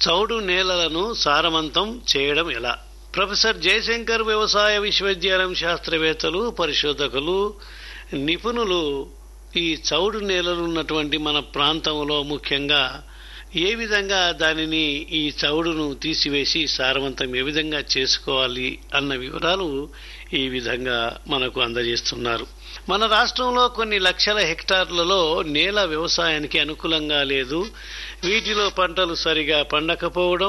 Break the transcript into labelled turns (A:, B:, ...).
A: చౌడు నేలలను సారవంతం చేయడం ఎలా ప్రొఫెసర్ జయశంకర్ వ్యవసాయ విశ్వవిద్యాలయం శాస్త్రవేత్తలు పరిశోధకులు నిపుణులు ఈ చౌడు నేలలు ఉన్నటువంటి మన ప్రాంతంలో ముఖ్యంగా ఏ విధంగా దానిని ఈ చౌడును తీసివేసి సారవంతం ఏ విధంగా చేసుకోవాలి అన్న వివరాలు ఈ విధంగా మనకు అందజేస్తున్నారు మన రాష్ట్రంలో కొన్ని లక్షల హెక్టార్లలో నేల వ్యవసాయానికి అనుకూలంగా లేదు వీటిలో పంటలు సరిగా పండకపోవడం